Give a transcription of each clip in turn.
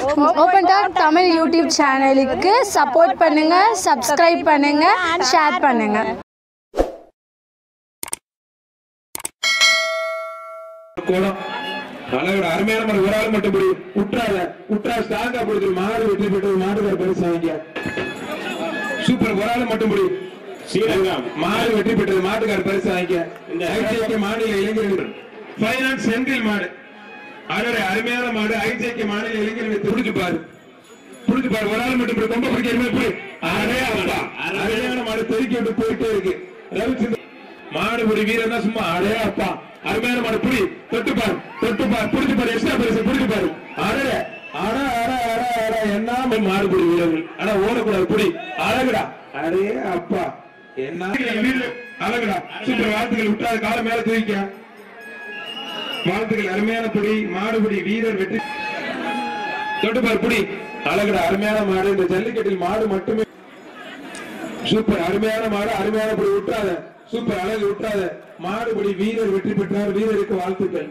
Open talk Tamil YouTube சேனலுக்கு support பண்ணுங்க subscribe பண்ணுங்க ஷேர் பண்ணுங்க கோலம் அழகோட அருமையான மாதிரி ஒரு ஆள் மட்டும் பிடி உற்றாத உற்றா ஸ்ட்ராங்கா பிடிச்சு மாடு வெற்றி பெற்றது மாடுகார் பரிசு வாங்கிக்க சூப்பர் ஒரு ஆள் மட்டும் பிடி ஸ்ரீரங்கம் மாடு வெற்றி பெற்றது மாட்டுக்கார் பரிசு வாங்கிக்க இந்த ஐசிஐக்கிய மாநில இளைஞர்கள் பைனான்ஸ் செந்தில் மாடு அடடே அருமையான மாடு ஐசிஐக்கிய மாநில இளைஞர்கள் புடிச்சு பாரு புடிச்சு பாரு ஒரு ஆள் மட்டும் பிடி ரொம்ப பிடிக்கிற போய் அடே அப்பா அருமையான மாடு தெருக்கி விட்டு போயிட்டே இருக்கு ரவிச்சந்திரன் மாடுபுடி வீரன் தான் சும்மா அடே அப்பா அருமையான மாடு புடி தொட்டு பாரு தொட்டு பாரு புடிச்சு பாரு எக்ஸ்ட்ரா பரிசு புடிச்சு பாரு அடே அட அட அட அட என்ன மாடுபுடி வீரர்கள் ஆனா ஓடக்கூடாது புடி அழகுடா அடே அப்பா என்ன வீரர், அழகுடா சூப்பர் வாழ்த்துக்கள் விட்டாத கால மேல தூக்கிக்க வாழ்த்துக்கள் அருமையான புடி மாடுபுடி வீரர் வெற்றி தொட்டு பாரு புடி அழகுடா அருமையான மாடு இந்த ஜல்லிக்கட்டில் மாடு மட்டுமே சூப்பர் அருமையான மாடு அருமையான படி விட்டுறாத சூப்பர் அழகு விட்டுறாத மாடுபடி வீரர் வெற்றி பெற்றார் வீரருக்கு வாழ்த்துக்கள்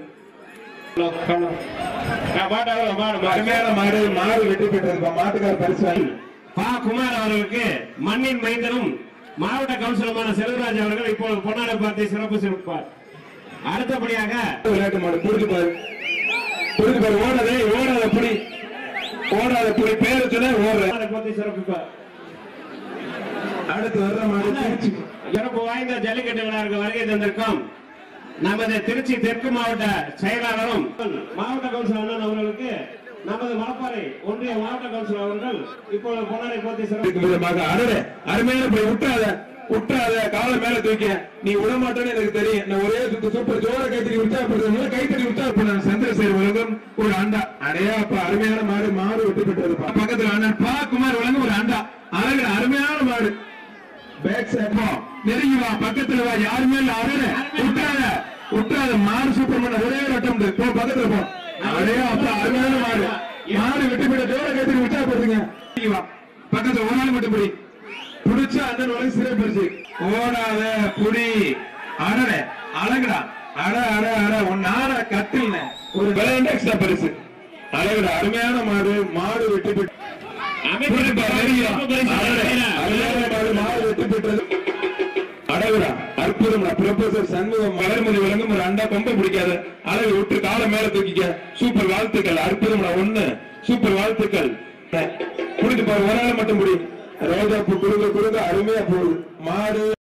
அருமையான மாடு மாடு வெற்றி பெற்றது மாட்டுக்கார பரிசு வாங்கி பா குமார் அவர்களுக்கு மண்ணின் மைந்தனும் மாவட்ட கவுன்சிலருமான செல்வராஜ் அவர்கள் இப்போது பொன்னாடை பார்த்து சிறப்பு சிறப்பார் அடுத்தபடியாக விளையாட்டு மாடு புரிஞ்சு பாரு புரிஞ்சு பாரு ஓடாதே ஓடாத புடி ஓடாத புடி பேரு சொன்ன ஓடுற பொன்னாடை பார்த்து சிறப்பிப்பார் அடுத்து வர்ற மாடு திருச்சி சிறப்பு வாய்ந்த ஜல்லிக்கட்டு விழாவுக்கு வருகை தந்திருக்கும் நமது திருச்சி தெற்கு மாவட்ட செயலாளரும் மாவட்ட கவுன்சிலர் அண்ணன் அவர்களுக்கு நமது மலப்பாறை ஒன்றிய மாவட்ட கவுன்சிலர் அவர்கள் இப்பொழுது பொன்னாடை பார்த்து சிறப்பு இருக்கும் விதமாக அடடே அருமையான படி விட்டுறாத விட்டுறாத காலை மேல தூக்க நீ விட மாட்டேன்னு எனக்கு தெரியும் நான் ஒரே சுத்து சூப்பர் ஜோர கைத்தறி உற்சாகப்படுறது கைத்தறி உற்சாகப்படுறேன் சந்திரசேகர் வழங்கும் ஒரு அண்டா அடையா அப்ப அருமையான மாடு மாடு வெட்டி பெற்றதுப்பா பக்கத்துல அண்ணன் பா குமார் வழங்கும் ஒரு அண்டா அழகு அருமையான மாடு பேக் சைட் போ நெருங்கி வா பக்கத்துல வா யாருமே இல்ல அருண் விட்டுறாத விட்டுறாத மாடு சூப்பர் பண்ண ஒரே ஒரு அட்டம் போ பக்கத்துல போ அடையா அப்ப அருமையான மாடு மாடு வெட்டி பெற்ற ஜோர கைத்தறி உற்சாகப்படுத்துங்க நெருங்கி வா பக்கத்துல ஒரு நாள் மட்டும் பிடி புடிச்ச அண்ணன் வரை சிறைப்பரிச்சு ஓடாத புடி அடடே அழகுடா அட அட அட உன் நாட கட்டில்ன ஒரு விளையாண்டு எக்ஸ்ட்ரா பரிசு அழகுடா அருமையான மாடு மாடு வெட்டி பெற்று புடிச்சு பாரு, நெருங்கி வா. அடடே, அருமையான மாடு மாடு வெட்டி பெற்றது அழகுடா அற்புதம்டா ப்ரொஃபசர் சண்முகம் மலர்மதி வழங்கும் ஒரு அண்டா கொம்ப பிடிக்காத அழகு விட்டு காலை மேல தூக்கிக்க சூப்பர் வாழ்த்துக்கள் அற்புதம்டா ஒண்ணு சூப்பர் வாழ்த்துக்கள் புடிச்சு பாரு ஒரு ஆள் மட்டும் புடி ரோஜா பூ குடுங்க குடுங்க அருமையா போகுது மாடு